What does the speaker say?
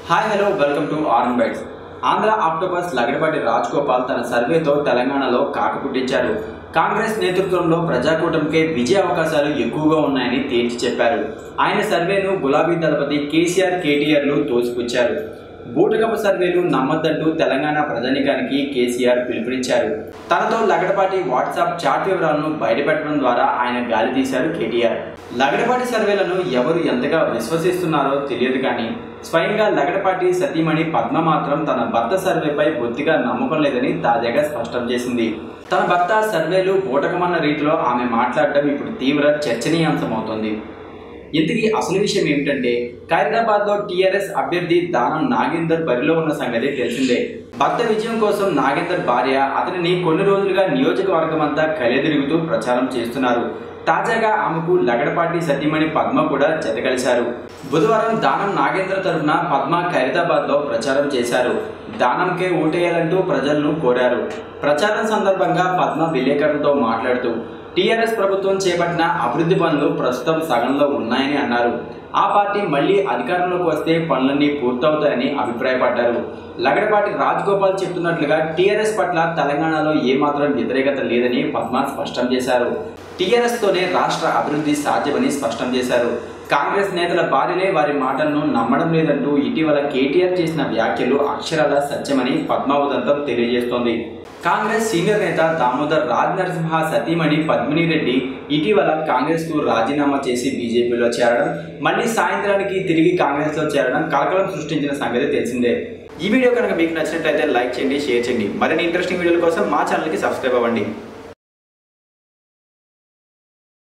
hi hello welcome to ఆర్న్ బైట్స్ Andhra octopus Lagadapati Raj Gopal తన సర్వేతో తెలంగాణలో కాక పుట్టించారు కాంగ్రెస్ నేతృత్వంలో ప్రజాకూటమికే విజయ అవకాశాలు ఎక్కువగా ఉన్నాయని తేల్చి చెప్పారు ఆయన సర్వేను గులాబీ దళపతి కేసీఆర్ కేటీఆర్లు తోసిపుచ్చారు బూటకపు సర్వేలు నమ్మద్దంటూ తెలంగాణ ప్రజానికానికి కేసీఆర్ పిలుపునిచ్చారు తనతో లగడపాటి వాట్సాప్ చాట్ వివరాలను బయటపెట్టడం ద్వారా ఆయన గాలి తీశారు కేటీఆర్ లగడపాటి సర్వేలను ఎవరు ఎంతగా విశ్వసిస్తున్నారో తెలియదు కానీ స్వయంగా లగడపాటి సతీమణి పద్మ మాత్రం తన భర్త సర్వేపై బొత్తిగా నమ్మకం లేదని తాజాగా స్పష్టం చేసింది తన భర్త సర్వేలు బూటకమన్న రీతిలో ఆమె మాట్లాడడం ఇప్పుడు తీవ్ర చర్చనీయాంశమవుతోంది ఇంతకీ అసలు విషయం ఏమిటంటే ఖైరదాబాద్ లో టీఆర్ఎస్ అభ్యర్థి దానం నాగేందర్ బరిలో ఉన్న సంగతి తెలిసిందే భర్త విజయం కోసం నాగేందర్ భార్య అతనిని కొన్ని రోజులుగా నియోజకవర్గం అంతా కలియదిరుగుతూ ప్రచారం చేస్తున్నారు తాజాగా ఆమెకు లగడపాటి సతీమణి పద్మ కూడా జతకలిశారు బుధవారం దానం నాగేంద్ర తరఫున పద్మ ఖైరదాబాద్ లో ప్రచారం చేశారు దానంకే ఓటేయాలంటూ ప్రజలను కోరారు ప్రచారం సందర్భంగా పద్మ విలేకరులతో మాట్లాడుతూ టీఆర్ఎస్ ప్రభుత్వం చేపట్టిన అభివృద్ధి పనులు ప్రస్తుతం సగంలో ఉన్నాయని అన్నారు ఆ పార్టీ మళ్లీ అధికారంలోకి వస్తే పనులన్నీ పూర్తవుతాయని అభిప్రాయపడ్డారు లగడపాటి రాజగోపాల్ చెప్తున్నట్లుగా టీఆర్ఎస్ పట్ల తెలంగాణలో ఏమాత్రం వ్యతిరేకత లేదని పద్మ స్పష్టం చేశారు టీఆర్ఎస్ తోనే రాష్ట్ర అభివృద్ధి సాధ్యమని స్పష్టం చేశారు కాంగ్రెస్ నేతల భార్యలే వారి మాటలను నమ్మడం లేదంటూ ఇటీవల కేటీఆర్ చేసిన వ్యాఖ్యలు అక్షరాల సత్యమని పద్మ ఉదంతం తెలియజేస్తోంది కాంగ్రెస్ సీనియర్ నేత దామోదర్ రాజ్ నరసింహ సతీమణి పద్మిని రెడ్డి ఇటీవల కాంగ్రెస్ కు రాజీనామా చేసి బీజేపీలో చేరడం మళ్ళీ సాయంత్రానికి తిరిగి కాంగ్రెస్ లో చేరడం కలకలం సృష్టించిన సంగతి తెలిసిందే ఈ వీడియో కనుక మీకు నచ్చినట్లయితే లైక్ చేయండి షేర్ చేయండి మరిన్ని ఇంట్రెస్టింగ్ వీడియోల కోసం మా ఛానల్కి సబ్స్క్రైబ్ అవ్వండి